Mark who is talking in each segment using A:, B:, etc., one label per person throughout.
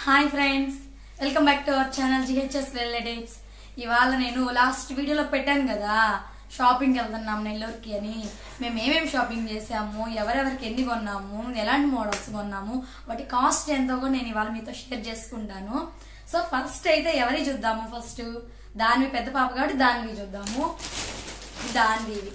A: Hi friends welcome back to our channel GHS relatives ఇవాళ నేను last వీడియోలో పెట్టాను కదా షాపింగ్కి వెళ్తున్నాం నెల్లూరుకి అని మేము ఏమేమి షాపింగ్ చేసాము ఎవరెవరికి ఎన్ని కొన్నాము ఎలాంటి మోడల్స్ కొన్నాము వాటి కాస్ట్ ఎంతో కూడా నేను ఇవాళ మీతో షేర్ చేసుకుంటాను సో ఫస్ట్ అయితే ఎవరి చూద్దాము ఫస్ట్ దానివి పెద్ద పాప కాబట్టి దానివి చూద్దాము దానివి ఇవి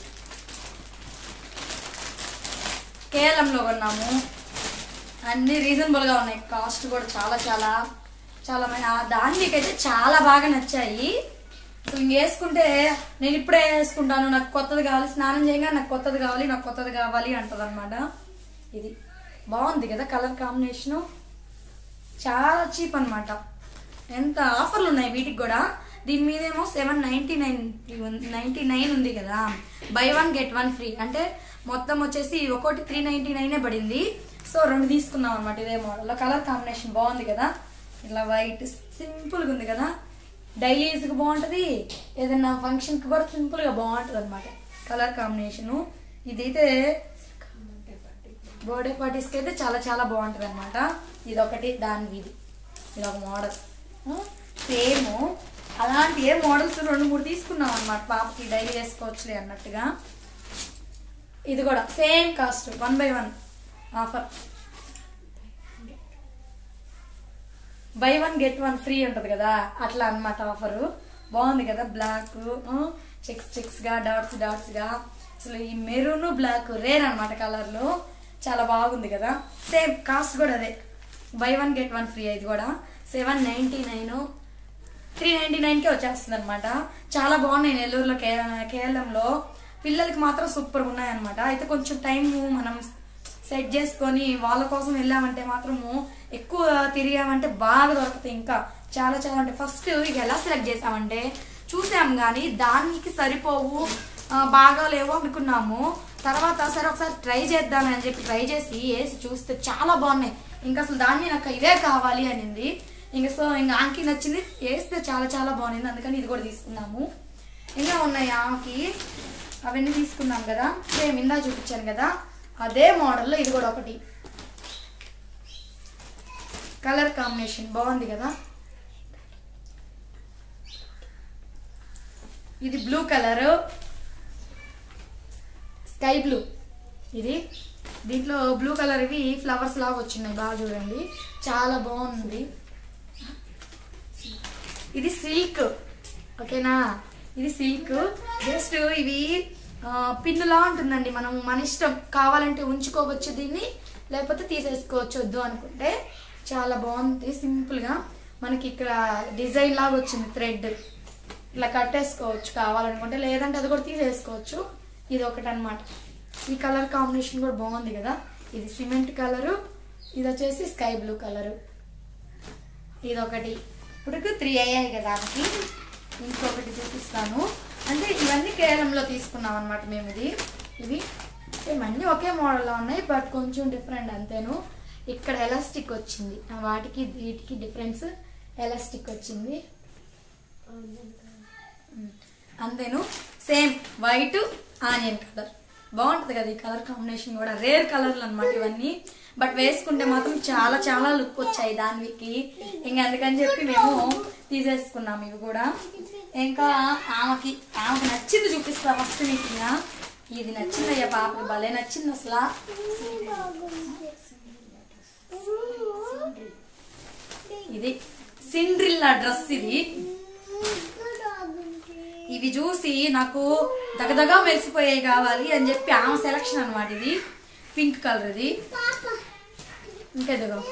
A: కేరళంలో కొన్నాము అన్ని రీజనబుల్ గా ఉన్నాయి కాస్ట్ కూడా చాలా చాలా చాలా మ- ఆ దానికైతే చాలా బాగా నచ్చాయి అసలు ఇంక వేసుకుంటే నేను ఇప్పుడే వేసుకుంటాను నాకు కొత్తది కావాలి స్నానం చేయగా నాకు కొత్తది కావాలి నాకు కొత్తది కావాలి అంటది ఇది బాగుంది కదా కలర్ కాంబినేషను చాలా చీప్ అన్నమాట ఎంత ఆఫర్లు ఉన్నాయి వీటికి కూడా దీని మీద ఏమో seven ninety nine ninety nine ఉంది కదా buy one get one free అంటే మొత్తం వచ్చేసి ఒకటి త్రీ నైన్టీ నైనే పడింది సో రెండు తీసుకున్నాం అనమాట ఇదే మోడల్ కలర్ కాంబినేషన్ బాగుంది కదా ఇట్లా వైట్ సింపుల్గా ఉంది కదా డైలీ యూజ్కి బాగుంటుంది ఏదైనా ఫంక్షన్కి కూడా సింపుల్గా బాగుంటుంది అనమాట కలర్ కాంబినేషను ఇదైతే బర్త్డే పార్టీస్కి అయితే చాలా చాలా బాగుంటుంది అనమాట ఇది ఒకటి దాని ఇది ఇది ఒక మోడల్ సేమ్ అలాంటి ఏ మోడల్స్ రెండు మూడు తీసుకున్నాం అనమాట పాపకి డైలీ వేసుకోవచ్చులే అన్నట్టుగా ఇది కూడా same cost one buy one offer buy one get one free ఉంటుంది కదా అట్లా అన్నమాట ఆఫరు బాగుంది కదా బ్లాక్ చెక్స్ చెక్స్ గా డాట్స్ డాట్స్ గా అసలు ఈ మెరూన్ బ్లాక్ రేర్ అనమాట కలర్లు చాలా బాగుంది కదా సేమ్ కాస్ట్ కూడా అదే buy one get one free ఇది కూడా seven ninety nine three ninety నైన్కే వచ్చేస్తుంది అనమాట చాలా బాగున్నాయి నెల్లూరులో కే కేరళంలో పిల్లలకి మాత్రం సూపర్ ఉన్నాయి అనమాట అయితే కొంచెం టైం మనం సెట్ చేసుకొని వాళ్ళ కోసం వెళ్ళామంటే మాత్రము ఎక్కువ తిరిగామంటే బాగా దొరుకుతాయి ఇంకా చాలా చాలా అంటే ఫస్ట్ ఇక ఎలా సెలెక్ట్ చేసామంటే చూసాం కానీ దానికి సరిపోవు ఆ, బాగా లేవు అనుకున్నాము తర్వాత సరే ఒకసారి ట్రై చేద్దామని అని చెప్పి ట్రై చేసి వేసి చూస్తే చాలా బాగున్నాయి ఇంకా అసలు దాన్ని నాకు ఇవే కావాలి అనింది ఇంకా సో ఇంకా ఆమెకి నచ్చింది వేస్తే చాలా చాలా బాగుంది అందుకని ఇది కూడా తీసుకున్నాము ఇంకా ఉన్నాయి ఆమెకి అవన్నీ తీసుకున్నాం కదా సేమ్ ఇందా చూపించాను కదా అదే మోడల్లో ఇది కూడా ఒకటి కలర్ కాంబినేషన్ బాగుంది కదా ఇది బ్లూ కలర్ స్కై బ్లూ ఇది దీంట్లో బ్లూ కలర్ ఇవి ఫ్లవర్స్ లాగా వచ్చినాయి బాగా చూడండి చాలా బాగుంది ఇది సిల్క్ ఓకేనా ఇది సిల్క్ జస్ట్ ఇవి ఆ, పిన్నులా ఉంటుందండి మనం మన ఇష్టం కావాలంటే ఉంచుకోవచ్చు దీన్ని లేకపోతే తీసేసుకోవచ్చు వద్దు అనుకుంటే చాలా బాగుంది సింపుల్గా మనకి ఇక్కడ డిజైన్ లాగా వచ్చింది థ్రెడ్ ఇట్లా కట్టేసుకోవచ్చు కావాలనుకుంటే లేదంటే అది కూడా తీసేసుకోవచ్చు ఇది ఒకటి అనమాట ఈ కలర్ కాంబినేషన్ కూడా బాగుంది కదా ఇది సిమెంట్ కలరు ఇది వచ్చేసి స్కై బ్లూ కలరు ఇది ఒకటి ఇప్పుడు త్రీ అయ్యాయి కదా దానికి ఇంకొకటి చూపిస్తాను అంటే ఇవన్నీ కేరళంలో తీసుకున్నాం అనమాట మేము ఇది ఇవి సేమ్ అన్నీ ఒకే మోడల్లో ఉన్నాయి బట్ కొంచెం డిఫరెంట్ అంతేను ఇక్కడ ఎలాస్టిక్ వచ్చింది ఆ వాటికి వీటికి డిఫరెన్స్ ఎలాస్టిక్ వచ్చింది ఉమ్. అంతేను సేమ్ వైట్ ఆనియన్ కలర్ బాగుంటుంది కదా ఈ కలర్ కాంబినేషన్ కూడా రేర్ కలర్లు అన్నమాట ఇవన్నీ బట్ వేసుకుంటే మాత్రం చాలా చాలా లుక్ వచ్చాయి దానికి ఇంకా అందుకని చెప్పి మేము తీసేసుకున్నాం ఇవి కూడా ఇంకా ఆమెకి ఆమెకి నచ్చింది చూపిస్తా ఫస్ట్ మీకు ఇంకా. ఇది నచ్చిందయ్యా పాపకి భలే నచ్చింది అసలు ఇది సిండ్రిల్లా డ్రెస్ ఇది ఇవి చూసి నాకు దగదగా మెరిసిపోయాయి కావాలి అని చెప్పి ఆమె సెలక్షన్ అనమాట ఇది పింక్ కలర్ ఇది ఇంకెదుగో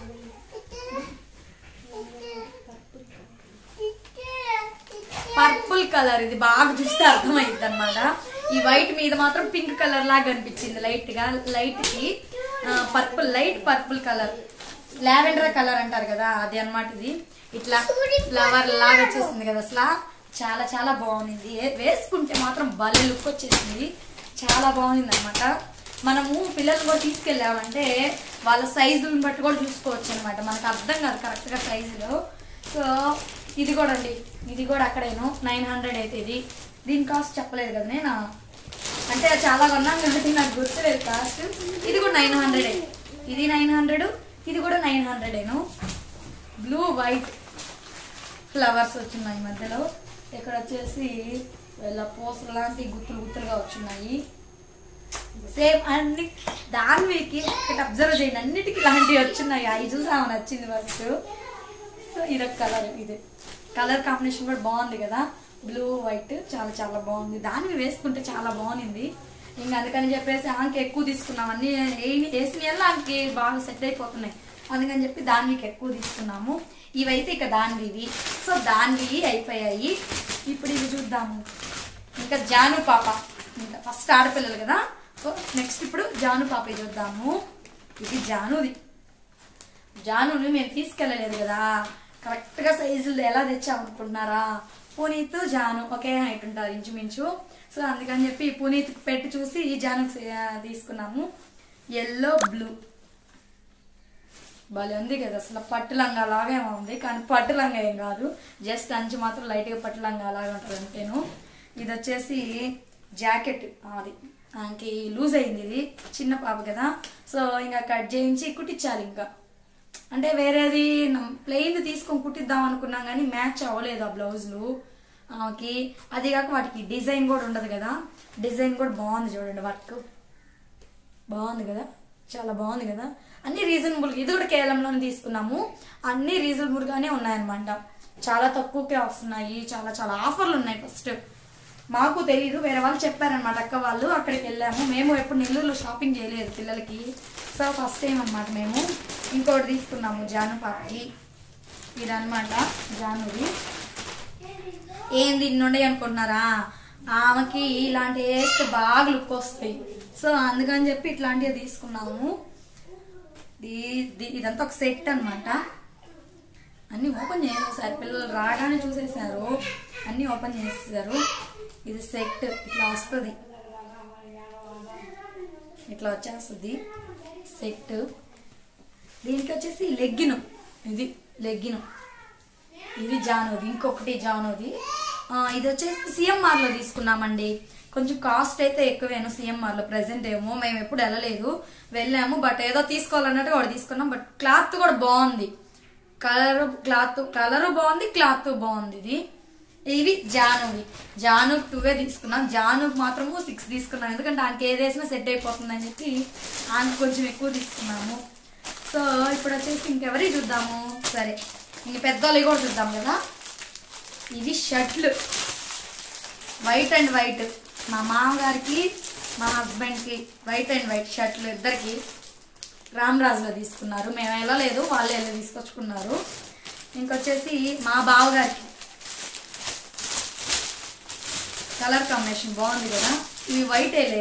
A: పర్పుల్ కలర్ ఇది బాగా చూస్తే అర్థమైంది అనమాట ఈ వైట్ మీద మాత్రం పింక్ కలర్ లాగా అనిపించింది లైట్ గా లైట్ కి purple light purple colour lavender colour అంటారు కదా అది అన్నమాట ఇది ఇట్లా ఫ్లవర్ లాగా వచ్చేసింది కదా అసలు చాలా చాలా బాగుంది ఏ- వేసుకుంటే మాత్రం భలే లుక్ వచ్చేసింది చాలా బాగుంది అనమాట మనము పిల్లలు కూడా తీసుకెళ్ళామంటే వాళ్ళ సైజులను బట్టి కూడా చూసుకోవచ్చు అనమాట మనకు అర్థం కాదు కరెక్ట్గా సైజులో సో ఇది కూడా అండి ఇది కూడా అక్కడేను నైన్ హండ్రెడ్ అయితే ఇది దీని కాస్ట్ చెప్పలేదు కదా నేను అంటే చాలా కొన్నాను కాబట్టి నాకు గుర్తులేదు కాస్ట్ ఇది కూడా నైన్ హండ్రెడ్ ఇది నైన్ హండ్రెడ్ ఇది కూడా నైన్ హండ్రెడేను బ్లూ వైట్ ఫ్లవర్స్ వచ్చినాయి మధ్యలో ఇక్కడ వచ్చేసి ఇలా పూసలు లాంటి గుత్తులు గుత్తులుగా వచ్చినాయి సేమ్ అన్ని దానికి ఒకటి అబ్జర్వ్ చేయండి అన్నిటికీ ఇలాంటివి వచ్చినాయి అవి చూసాము నచ్చింది ఫస్ట్ సో ఇదొక కలర్ ఇది కలర్ కాంబినేషన్ కూడా బాగుంది కదా బ్లూ వైట్ చాలా చాలా బాగుంది దాన్ని వేసుకుంటే చాలా బాగుంది ఇంకా అందుకని చెప్పేసి ఆమెకి ఎక్కువ తీసుకున్నాం అన్ని ఏ- వేసిన వల్ల ఆమెకి బాగా సెట్ అయిపోతున్నాయి అందుకని చెప్పి దానికి ఎక్కువ తీసుకున్నాము ఇవైతే ఇక దానివి ఇవి సో దానివి అయిపోయాయి ఇప్పుడు ఇవి చూద్దాము ఇంకా జాను పాప ఇంకా ఫస్ట్ ఆడపిల్లలు కదా సో నెక్స్ట్ ఇప్పుడు జాను పాప చూద్దాము ఇది జానుది జానుని మేము తీసుకెళ్ళలేదు కదా కరెక్ట్గా సైజులు ఎలా తెచ్చామనుకుంటున్నారా పునీత్ జాను ఒకే హైట్ ఉంటారు ఇంచుమించు సో అందుకని చెప్పి పునీత్ పెట్టి చూసి ఈ జాను తీసుకున్నాము ఎల్లో బ్లూ భలే ఉంది కదా అసలు పట్టు లంగా లాగా ఉంది కానీ పట్టు లంగా ఏం కాదు జస్ట్ అంచు మాత్రం లైట్గా పట్టు లంగా లాగా ఉంటుంది అంతేను ఇది వచ్చేసి జాకెట్ అది ఆమెకి లూజ్ అయింది ఇది చిన్న పాప కదా సో ఇంకా కట్ చేయించి కుట్టించాలి ఇంకా అంటే వేరేది ప్లెయిన్ తీసుకొని కుట్టిద్దాం అనుకున్నాం కానీ మ్యాచ్ అవ్వలేదు ఆ బ్లౌజులు ఆమెకి అది కాక వాటికి డిజైన్ కూడా ఉండదు కదా డిజైన్ కూడా బాగుంది చూడండి వర్క్ బాగుంది కదా చాలా బాగుంది కదా అన్ని రీజనబుల్ ఇది కూడా కేరళంలోనే తీసుకున్నాము అన్ని రీజనబుల్ గానే ఉన్నాయన్నమాట చాలా తక్కువకే వస్తున్నాయి చాలా చాలా ఆఫర్లు ఉన్నాయి ఫస్ట్ మాకు తెలియదు వేరే వాళ్ళు చెప్పారనమాట అక్క వాళ్ళు అక్కడికి వెళ్ళాము మేము ఎప్పుడు నెల్లూరులో షాపింగ్ చేయలేదు పిల్లలకి సో ఫస్ట్ టైం అనమాట మేము ఇంకోటి తీసుకున్నాము జాను పాపకి ఇదన్నమాట జానుది ఏంది ఇన్ని ఉన్నాయి అనుకుంటున్నారా ఆమెకి ఇలాంటి వేస్తే బాగా లుక్ వస్తాయి సో అందుకని చెప్పి ఇట్లాంటివి తీసుకున్నాము ఇది- ఇది- ఇదంతా ఒక సెట్ అన్నమాట అన్ని ఓపెన్ చేసేసారు పిల్లలు రాగానే చూసేసారు అన్ని ఓపెన్ చేసేసారు ఇది సెట్ ఇట్లా వస్తుంది ఇట్లా వచ్చేస్తుంది సెట్ దీనికి వచ్చేసి లెగ్గిను ఇది లెగ్గిను ఇది జానోది ఇంకొకటి జానోది ఆ, ఇది వచ్చేసి సిఎంఆర్ లో తీసుకున్నామండి కొంచెం కాస్ట్ అయితే ఎక్కువేను సిఎంఆర్ లో ప్రెసెంట్ ఏమో మేము ఎప్పుడు వెళ్ళలేదు వెళ్ళాము బట్ ఏదో తీసుకోవాలన్నట్టు కూడా తీసుకున్నాం బట్ క్లాత్ కూడా బాగుంది కలర్ క్లాత్ కలర్ బాగుంది క్లాత్ బాగుంది ఇది ఇవి జానువి జాను టూవే తీసుకున్నాం జానుకి మాత్రము సిక్స్ తీసుకున్నాం ఎందుకంటే ఆమెకి ఏది వేసినా సెట్ అయిపోతుందని చెప్పి ఆమెకి కొంచెం ఎక్కువ తీసుకున్నాము సో ఇప్పుడు వచ్చేసి ఇంకెవరి చూద్దాము సరే ఇంక పెద్దోళ్ళవి కూడా చూద్దాం కదా ఇవి షర్ట్లు వైట్ అండ్ వైట్ మా మామగారికి మా హస్బెండ్కి వైట్ అండ్ వైట్ షర్ట్లు ఇద్దరికి రామరాజులో తీసుకున్నారు మేము వెళ్ళలేదు వాళ్ళు వెళ్ళి తీసుకొచ్చుకున్నారు ఇంకొచ్చేసి మా బావగారికి కలర్ కాంబినేషన్ బాగుంది కదా ఇవి వైట్ వేలే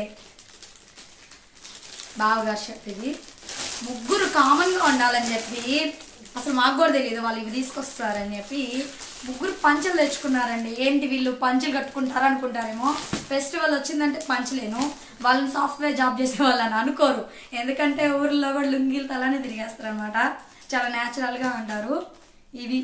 A: బావగారి షర్ట్ ఇది ముగ్గురు కామన్ గా ఉండాలని చెప్పి అసలు మాకు కూడా తెలియదు వాళ్ళు ఇవి తీసుకొస్తారని చెప్పి ముగ్గురు పంచలు తెచ్చుకున్నారండి ఏంటి వీళ్ళు పంచలు కట్టుకుంటారు అనుకుంటారేమో ఫెస్టివల్ వచ్చిందంటే పంచలేను వాళ్ళని సాఫ్ట్వేర్ జాబ్ చేసే వాళ్ళని అనుకోరు ఎందుకంటే ఊర్లో కూడా లుంగీలు అలానే తిరిగేస్తారు అనమాట చాలా natural గా ఉంటారు ఇవి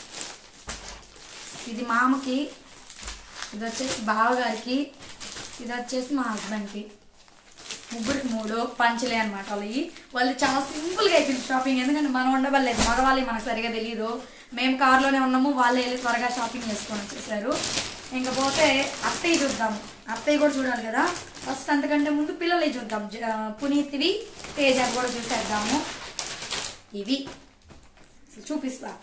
A: ఇది మామకి ఇది వచ్చేసి బావగారికి ఇది వచ్చేసి మా హస్బెండ్కి ముగ్గురికి మూడు పంచలే అనమాట వాళ్ళవి వాళ్ళు చాలా సింపుల్గా అయిపోయింది షాపింగ్ ఎందుకంటే మనం ఉండవలేదు మగవాళ్ళకి మనకు సరిగా తెలియదు మేము కార్లోనే ఉన్నాము వాళ్ళు వెళ్ళి త్వరగా షాపింగ్ చేసుకొని వచ్చేసారు ఇంకా పోతే అత్తయ్య చూద్దాం అత్తయ్య కూడా చూడాలి కదా ఫస్ట్ అంతకంటే ముందు పిల్లలే చూద్దాం జ- పునీత్వి తేజ కూడా చూసేద్దాము ఇవి అసలు చూపిస్తా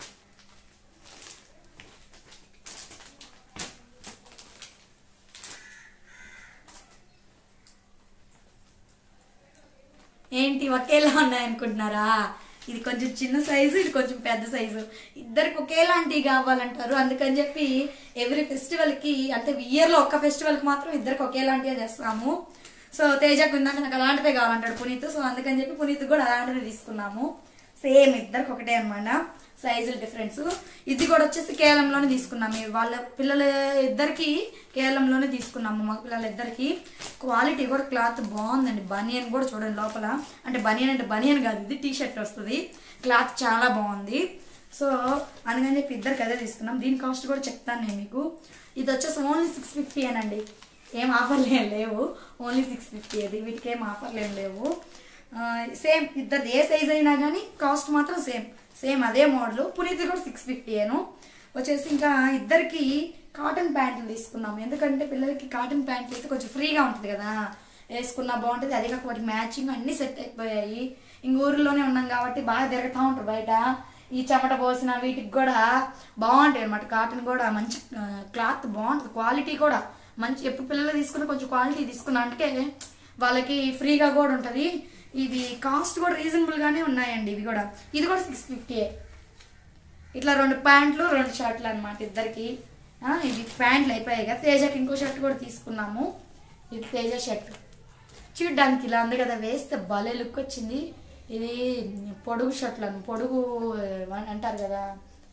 A: ఏంటి ఒకేలా ఉన్నాయనుకుంటున్నారా ఇది కొంచెం చిన్న సైజు ఇది కొంచెం పెద్ద సైజు ఇద్దరికి ఒకేలాంటివి కావాలంటారు అందుకని చెప్పి ఎవ్రీ ఫెస్టివల్కి అంటే ఇయర్లో ఒక్క ఫెస్టివల్కి మాత్రం ఇద్దరికి ఒకేలాంటివే చేస్తాము సో తేజకు ఇందాక నాకు అలాంటిదే కావాలంటాడు పునీత్ సో అందుకని చెప్పి పునీత్ కూడా అలాంటివి తీసుకున్నాము సేమ్ ఇద్దరికి ఒకటే అనమాట సైజులు డిఫరెన్స్ ఇది కూడా వచ్చేసి కేరళంలోనే తీసుకున్నాము ఇవి వాళ్ళ పిల్లల ఇద్దరికి కేరళంలోనే తీసుకున్నాము మా పిల్లల ఇద్దరికి క్వాలిటీ కూడా క్లాత్ బాగుందండి బనియన్ కూడా చూడండి లోపల అంటే బనియన్ అంటే బనియన్ కాదు ఇది టీ షర్ట్ వస్తుంది క్లాత్ చాలా బాగుంది సో అందుకని చెప్పి ఇద్దరికి అదే తీసుకున్నాం దీని కాస్ట్ కూడా చెప్తాను నేను మీకు ఇది వచ్చేసి ఓన్లీ సిక్స్ ఫిఫ్టీ అనండి ఏం ఆఫర్లు ఏం లేవు ఓన్లీ సిక్స్ ఫిఫ్టీ అది వీటికి ఏం ఆఫర్లు ఏం లేవు సేమ్ ఇద్దరు ఏ సైజ్ అయినా కానీ కాస్ట్ మాత్రం సేమ్ సేమ్ అదే మోడల్ పునీత్ కూడా సిక్స్ ఫిఫ్టీయేను వచ్చేసి ఇంకా ఇద్దరికి కాటన్ ప్యాంట్లు తీసుకున్నాము ఎందుకంటే పిల్లలకి కాటన్ ప్యాంట్లు అయితే కొంచెం ఫ్రీగా ఉంటుంది కదా వేసుకున్నా బాగుంటుంది అదే కాక వాటి మ్యాచింగ్ అన్ని సెట్ అయిపోయాయి ఇంక ఊరిలోనే ఉన్నాం కాబట్టి బాగా తిరుగుతూ ఉంటారు బయట ఈ చెమట పోసిన వీటికి కూడా బాగుంటాయి అనమాట కాటన్ కూడా మంచి క్లాత్ బాగుంటుంది క్వాలిటీ కూడా మంచి ఎప్పుడు పిల్లలు తీసుకున్న కొంచెం క్వాలిటీ తీసుకున్నా అంటే వాళ్ళకి ఫ్రీగా కూడా ఉంటుంది ఇది కాస్ట్ కూడా రీజనబుల్ గానే ఉన్నాయండి ఇవి కూడా ఇది కూడా సిక్స్ ఫిఫ్టీ ఇట్లా రెండు ప్యాంట్లు రెండు షర్ట్లు అనమాట ఇద్దరికి ఆ, ఇవి ప్యాంట్లు అయిపోయాయి కదా తేజకి ఇంకో షర్ట్ కూడా తీసుకున్నాము ఇది తేజ షర్ట్ చూడ్డానికి ఇలా ఉంది కదా వేస్తే భలే లుక్ వచ్చింది ఇది పొడుగు షర్ట్లు అని పొడుగు ఏ, అంటారు కదా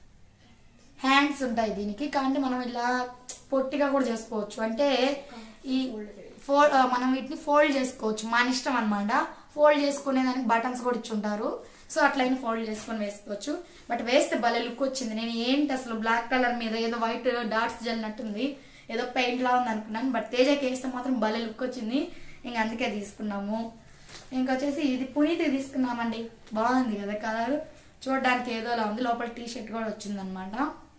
A: హ్యాండ్స్ ఉంటాయి దీనికి కానీ మనం ఇలా పొట్టిగా కూడా చేసుకోవచ్చు అంటే ఈ ఫో ఆ, మనం వీటిని ఫోల్డ్ చేసుకోవచ్చు మన ఇష్టం అనమాట ఫోల్డ్ చేసుకునే దానికి బటన్స్ కూడా ఇచ్చి ఉంటారు సో అట్లయినా ఫోల్డ్ చేసుకొని వేసుకోవచ్చు బట్ వేస్తే భలే లుక్ వచ్చింది నేను ఏంటి అసలు బ్లాక్ కలర్ మీద ఏదో వైట్ డాట్స్ జల్లినట్టుంది ఏదో పెయింట్ లా ఉంది అనుకున్నాను బట్ తేజకి వేస్తే మాత్రం భలే లుక్ వచ్చింది ఇంక అందుకే తీసుకున్నాము ఇంకొచ్చేసి ఇది పునీత్ తీసుకున్నామండి బాగుంది కదా కలర్ చూడడానికి ఏదోలా ఉంది లోపల టీ షర్ట్ కూడా వచ్చిందనమాట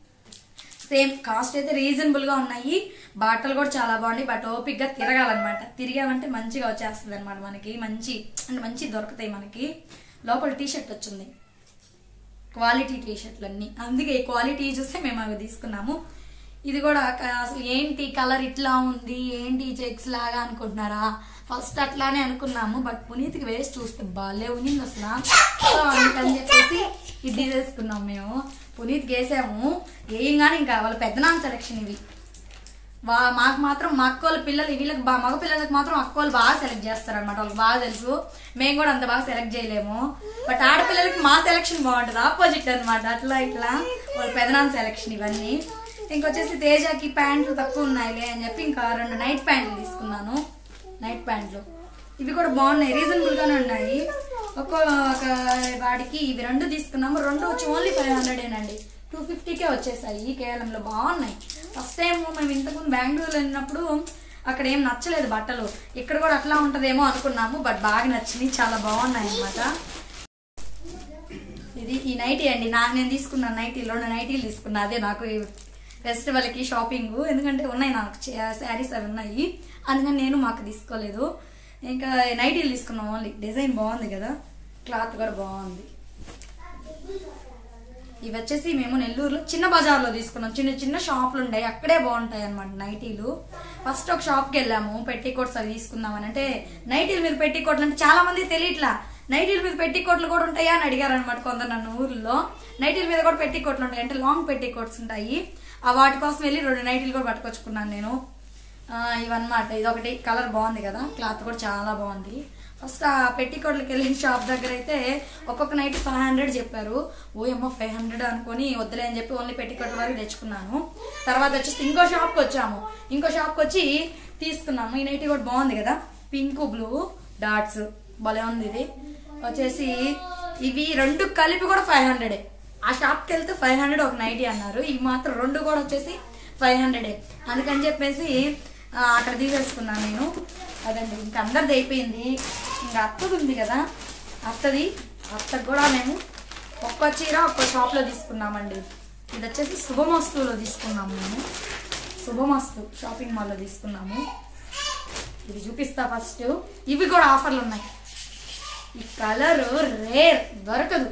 A: సేమ్ కాస్ట్ అయితే రీజనబుల్ గా ఉన్నాయి బట్టలు కూడా చాలా బాగున్నాయి బట్ ఓపిక్ గా తిరగాలన్నమాట తిరిగామంటే మంచిగా వచ్చేస్తుంది అనమాట మనకి మంచి అంటే మంచి దొరుకుతాయి మనకి లోపల టీ షర్ట్ వచ్చింది క్వాలిటీ టీ షర్ట్లు అన్ని అందుకే క్వాలిటీ చూస్తే మేము అవి తీసుకున్నాము ఇది కూడా క- అసలు ఏంటి కలర్ ఇట్లా ఉంది ఏంటి చెక్స్ లాగా అనుకుంటున్నారా ఫస్ట్ అట్లానే అనుకున్నాము బట్ పునీత్కి వేసి చూస్తే భలే ఉనింది అసలు సో అందుకని చెప్పేసి ఇది తీసుకున్నాం మేము పునీత్కి వేసాము వేయంగానే ఇంకా వాళ్ళ పెద్దనాన్న సెలక్షన్ ఇవి వా మాకు మాత్రం మా అక్కోళ్ళ పిల్లలు వీళ్ళకి బా మగ పిల్లలకి మాత్రం అక్కోళ్ళు బాగా సెలెక్ట్ చేస్తారు అనమాట వాళ్ళకి బాగా తెలుసు మేము కూడా అంత బాగా సెలెక్ట్ చేయలేము బట్ ఆడపిల్లలకి మా సెలెక్షన్ బాగుంటుంది ఆపోజిట్ అన్నమాట అట్లా ఇట్లా వాళ్ళ పెదనాన్న సెలెక్షన్ ఇవన్నీ ఇంకొచ్చేసి తేజకి ప్యాంట్లు తక్కువ ఉన్నాయిలే అని చెప్పి ఇంకా రెండు నైట్ ప్యాంట్లు తీసుకున్నాను నైట్ ప్యాంట్లు ఇవి కూడా బాగున్నాయి రీజనబుల్ గానే ఉన్నాయి ఒక్కొక్క వాడికి ఇవి రెండు తీసుకున్నాము రెండు వచ్చి ఓన్లీ ఫైవ్ హండ్రెడేనండి టూ ఫిఫ్టీకే వచ్చేసాయి కేవలంలో బాగున్నాయి ఫస్ట్ టైం మేము ఇంతకుముందు బెంగళూరు వెళ్ళినప్పుడు అక్కడ ఏం నచ్చలేదు బట్టలు ఇక్కడ కూడా అట్లా ఉంటదేమో అనుకున్నాము బట్ బాగా నచ్చినాయి చాలా బాగున్నాయి అన్నమాట ఇది ఈ నైటీ అండి నాకు నేను తీసుకున్న నైటీ రెండు నైటీలు తీసుకున్నా అదే నాకు ఈ ఫెస్టివల్కి షాపింగ్ ఎందుకంటే ఉన్నాయి నాకు శారీస్ అవి ఉన్నాయి అందుకని నేను మాకు తీసుకోలేదు ఇంకా నైటీలు తీసుకున్నాం ఓన్లీ డిజైన్ బాగుంది కదా క్లాత్ కూడా బాగుంది ఇవి వచ్చేసి మేము నెల్లూరులో చిన్న బజార్లో తీసుకున్నాం చిన్న చిన్న షాపులు ఉన్నాయి అక్కడే బాగుంటాయి అనమాట నైటీలు ఫస్ట్ ఒక షాప్కి వెళ్ళాము పెట్టి కోట్స్ అవి తీసుకుందామని అంటే నైటీల మీద పెట్టి కోట్లు అంటే చాలా మంది తెలియట్లా నైటీల మీద పెట్టి కోట్లు కూడా ఉంటాయా అని అడిగారు అనమాట కొందరు నన్ను ఊర్లో నైటీల మీద కూడా పెట్టి కోట్లు ఉంటాయి అంటే లాంగ్ పెట్టి కోట్స్ ఉంటాయి ఆ వాటి కోసం వెళ్ళి రెండు నైటీలు కూడా పట్టుకొచ్చుకున్నాను నేను ఆ, ఇవన్నమాట ఇది ఒకటి కలర్ బాగుంది కదా క్లాత్ కూడా చాలా బాగుంది ఫస్ట్ ఆ పెట్టికోట్లకి వెళ్ళిన షాప్ దగ్గర అయితే ఒక్కొక్క నైట్ ఫైవ్ హండ్రెడ్ చెప్పారు ఓ అమ్మ ఫైవ్ హండ్రెడ్ అనుకొని వద్దులే అని చెప్పి ఓన్లీ పెట్టికోట్ల వరకు తెచ్చుకున్నాను తర్వాత వచ్చేసి ఇంకో షాప్కి వచ్చాము ఇంకో షాప్కి వచ్చి తీసుకున్నాము ఈ నైట్ కూడా బాగుంది కదా పింక్ బ్లూ డాట్స్ భలే ఉంది ఇది వచ్చేసి ఇవి రెండు కలిపి కూడా ఫైవ్ హండ్రెడే ఆ షాప్కి వెళ్తే ఫైవ్ హండ్రెడ్ ఒక నైటీ అన్నారు ఇవి మాత్రం రెండు కూడా వచ్చేసి ఫైవ్ హండ్రెడే అందుకని చెప్పేసి ఆ, అక్కడ తీసేసుకున్నాను నేను అదండి ఇంకా అందరిది అయిపోయింది ఇంకా అత్తది ఉంది కదా అత్తది అత్తకు కూడా మేము ఒక్క చీర ఒక్క షాప్లో తీసుకున్నామండి ఇది వచ్చేసి శుభమస్తులో తీసుకున్నాము మేము శుభమస్తు షాపింగ్ మాల్లో తీసుకున్నాము ఇది చూపిస్తా ఫస్ట్ ఇవి కూడా ఆఫర్లు ఉన్నాయి ఈ కలర్ రేర్ దొరకదు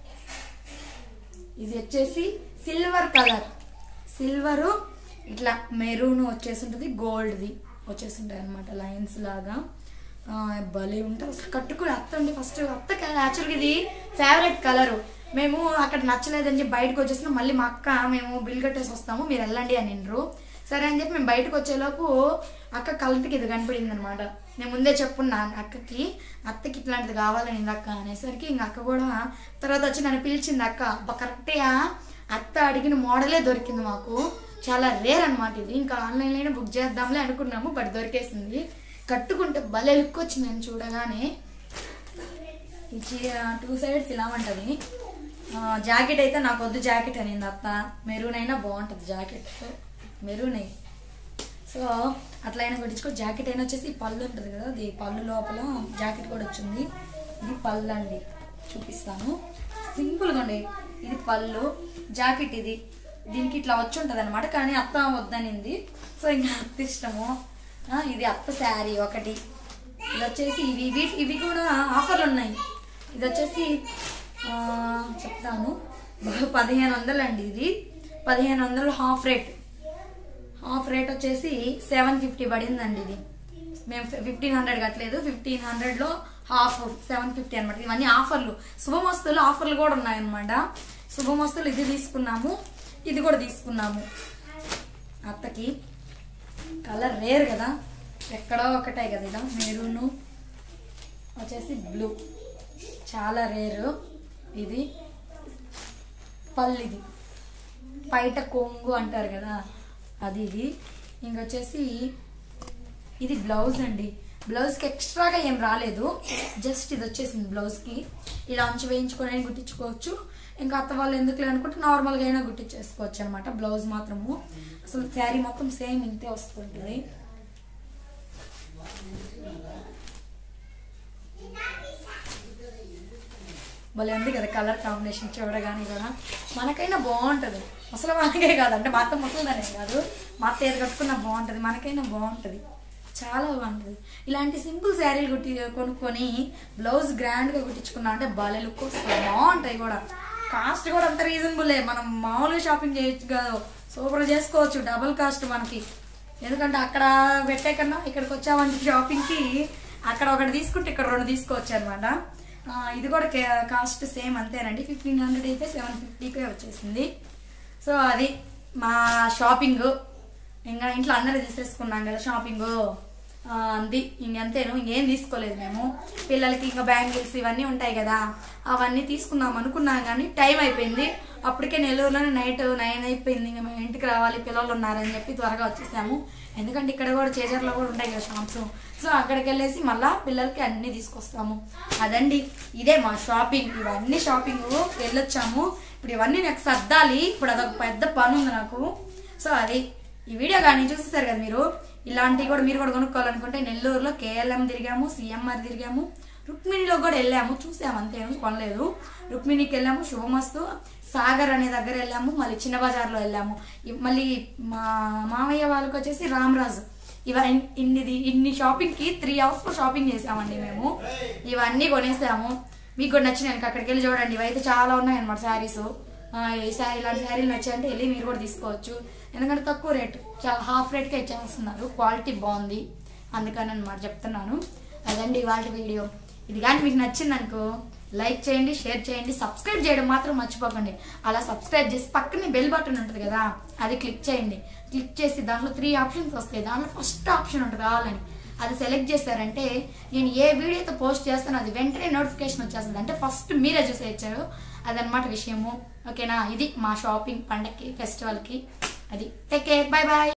A: ఇది వచ్చేసి సిల్వర్ కలర్ సిల్వరు ఇట్లా మెరూన్ వచ్చేసి ఉంటుంది గోల్డ్ది వచ్చేసి ఉంటాయి అనమాట లైన్స్ లాగా ఆ, భలే ఉంటుంది అసలు కట్టుకుని అత్త ఉండి ఫస్ట్ అత్త యాక్చువల్గా ఇది ఫేవరెట్ కలరు మేము అక్కడ నచ్చలేదని చెప్పి బయటకు వచ్చేసిన మళ్ళీ మా అక్క మేము బిల్ కట్టేసి వస్తాము మీరు వెళ్ళండి అని నిండ్రు సరే అని చెప్పి మేము బయటకు వచ్చేలోపు అక్క కళ్ళకి ఇది కనపడింది అనమాట నేను ముందే చెప్పున్నా అక్కకి అత్తకి ఇట్లాంటిది కావాలని అక్క అనేసరికి ఇంక అక్క కూడా తర్వాత వచ్చి నన్ను పిలిచింది అక్క అబ్బా కరెక్ట్గా అత్త అడిగిన మోడలే దొరికింది మాకు చాలా రేర్ అనమాట ఇది ఇంకా ఆన్లైన్లోనే బుక్ చేద్దాంలే అనుకున్నాము బట్ దొరికేసింది కట్టుకుంటే భలే లుక్ వచ్చింది నేను చూడగానే ఈ టూ సైడ్స్ ఇలా ఉంటుంది జాకెట్ అయితే నాకు వద్దు జాకెట్ అనింది అత్త మెరూన్ అయినా బాగుంటుంది జాకెట్ మెరూన్ అయి సో అట్లా అయినా కొట్టించుకో జాకెట్ అయినా వచ్చేసి ఈ పళ్ళు ఉంటుంది కదా అది పళ్ళు లోపల జాకెట్ కూడా వచ్చింది ఇది పళ్ళు అండి చూపిస్తాను సింపుల్గా ఉండే ఇది పళ్ళు జాకెట్ ఇది దీనికి ఇట్లా వచ్చి ఉంటుంది అనమాట కానీ అత్త వద్దనింది సో ఇంకా అత్త ఇష్టము ఆ, ఇది అత్త శారీ ఒకటి ఇది వచ్చేసి ఇవి వీటి ఇవి కూడా ఆఫర్లు ఉన్నాయి ఇది వచ్చేసి ఆ, చెప్తాను పదిహేను వందలు అండి ఇది పదిహేను వందలు హాఫ్ రేట్ హాఫ్ రేట్ వచ్చేసి సెవెన్ ఫిఫ్టీ పడిందండి ఇది మేము ఫిఫ్టీన్ హండ్రెడ్ కట్టలేదు ఫిఫ్టీన్ హండ్రెడ్లో హాఫ్ సెవెన్ ఫిఫ్టీ అనమాట ఇవన్నీ ఆఫర్లు శుభమస్తులు ఆఫర్లు కూడా ఉన్నాయన్నమాట శుభమస్తులు ఇది తీసుకున్నాము ఇది కూడా తీసుకున్నాము అత్తకి కలర్ రేర్ కదా ఎక్కడో ఒకటే కదా ఇలా మెరూను వచ్చేసి బ్లూ చాలా రేరు ఇది పల్లిది పైట కొంగు అంటారు కదా అది ఇది ఇంకొచ్చేసి ఇది బ్లౌజ్ అండి బ్లౌజ్కి ఎక్స్ట్రాగా ఏం రాలేదు జస్ట్ ఇది వచ్చేసింది బ్లౌజ్కి ఇలా అంచు వేయించుకొని అయినా కుట్టించుకోవచ్చు ఇంకా అత్త వాళ్ళు ఎందుకులే అనుకుంటే నార్మల్గా అయినా కుట్టించేసుకోవచ్చు అనమాట బ్లౌజ్ మాత్రము అసలు శారీ మొత్తం సేమ్ ఇంతే వస్తుంటుంది భలే ఉంది కదా కలర్ కాంబినేషన్ చూడగానే కూడా మనకైనా బాగుంటుంది అసలు మనకే కాదు అంటే మా అత్త ముసలిదనే కాదు మా అత్త ఏది కట్టుకున్నా బాగుంటుంది మనకైనా బాగుంటుంది చాలా బాగుంటుంది ఇలాంటి సింపుల్ శారీలు కుట్టి కొనుక్కొని బ్లౌజ్ గ్రాండ్గా కుట్టించుకున్నా అంటే భలే లుక్ వస్తుంది బాగుంటాయి కూడా కాస్ట్ కూడా అంత రీజనబుల్లే మనం మామూలుగా షాపింగ్ చేయొచ్చు కాదు సూపర్ చేసుకోవచ్చు డబుల్ కాస్ట్ మనకి ఎందుకంటే అక్కడ పెట్టే కన్నా ఇక్కడికి వచ్చామంటే షాపింగ్కి అక్కడ ఒకటి తీసుకుంటే ఇక్కడ రెండు తీసుకోవచ్చు అనమాట ఇది కూడా కే- కాస్ట్ సేమ్ అంతేనండి ఫిఫ్టీన్ హండ్రెడ్ అయితే సెవెన్ ఫిఫ్టీకే వచ్చేసింది సో అది మా షాపింగ్ ఇంకా ఇంట్లో అందరూ తీసేసుకున్నాం కదా షాపింగ్ అంది ఇంకంతేను ఇంకేం తీసుకోలేదు మేము పిల్లలకి ఇంకా బ్యాంగిల్స్ ఇవన్నీ ఉంటాయి కదా అవన్నీ తీసుకుందాం అనుకున్నాం కానీ టైం అయిపోయింది అప్పటికే నెల్లూరులోనే నైట్ నైన్ అయిపోయింది ఇంకా మేము ఇంటికి రావాలి పిల్లలు ఉన్నారని చెప్పి త్వరగా వచ్చేసాము ఎందుకంటే ఇక్కడ కూడా చేజర్లో కూడా ఉంటాయి కదా షాప్స్ సో అక్కడికి వెళ్ళేసి మళ్ళా పిల్లలకి అన్నీ తీసుకొస్తాము అదండి ఇదే మా షాపింగ్ ఇవన్నీ షాపింగ్ వెళ్ళొచ్చాము ఇప్పుడు ఇవన్నీ నాకు సర్దాలి ఇప్పుడు అదొక పెద్ద పని ఉంది నాకు సో అది ఈ వీడియో కానీ చూసేస్తారు కదా మీరు ఇలాంటివి కూడా మీరు కూడా కొనుక్కోవాలనుకుంటే నెల్లూరులో కేఎల్ఎం తిరిగాము సిఎంఆర్ తిరిగాము రుక్మిణిలో కూడా వెళ్ళాము చూసాము అంతే ఏమీ కొనలేదు రుక్మిణికి వెళ్ళాము శుభమస్తు సాగర్ అనే దగ్గర వెళ్ళాము మళ్ళీ చిన్న బజార్లో వెళ్ళాము ఇ- మళ్ళీ మా మామయ్య వాళ్ళకి వచ్చేసి రామరాజు ఇవ ఇన్ని ఇన్ని షాపింగ్కి త్రీ అవర్స్లో షాపింగ్ చేసామండి మేము ఇవన్నీ కొనేసాము మీకు కూడా నచ్చినాయి అనుకో, అక్కడికి వెళ్ళి చూడండి ఇవైతే చాలా ఉన్నాయి అనమాట శారీస్ ఈ శారీ ఇలాంటి శారీలు నచ్చాయంటే వెళ్ళి మీరు కూడా తీసుకోవచ్చు ఎందుకంటే తక్కువ రేటు చాలా హాఫ్ రేట్కే ఇచ్చేస్తున్నారు క్వాలిటీ బాగుంది అందుకని అనమాట చెప్తున్నాను అదండి ఇవాళ వీడియో ఇది కానీ మీకు నచ్చింది అనుకో లైక్ చేయండి షేర్ చేయండి సబ్స్క్రైబ్ చేయడం మాత్రం మర్చిపోకండి అలా సబ్స్క్రైబ్ చేసి పక్కనే బెల్ బటన్ ఉంటుంది కదా అది క్లిక్ చేయండి క్లిక్ చేసి దాంట్లో త్రీ ఆప్షన్స్ వస్తాయి దాంట్లో ఫస్ట్ ఆప్షన్ ఉంటుంది కావాలని అది సెలెక్ట్ చేశారంటే నేను ఏ వీడియోతో పోస్ట్ చేస్తానో అది వెంటనే నోటిఫికేషన్ వచ్చేస్తుంది అంటే ఫస్ట్ మీరే చూసేయచ్చారు అదనమాట విషయము ఓకేనా ఇది మా షాపింగ్ పండగకి ఫెస్టివల్కి అది టేక్ కేర్ బాయ్ బాయ్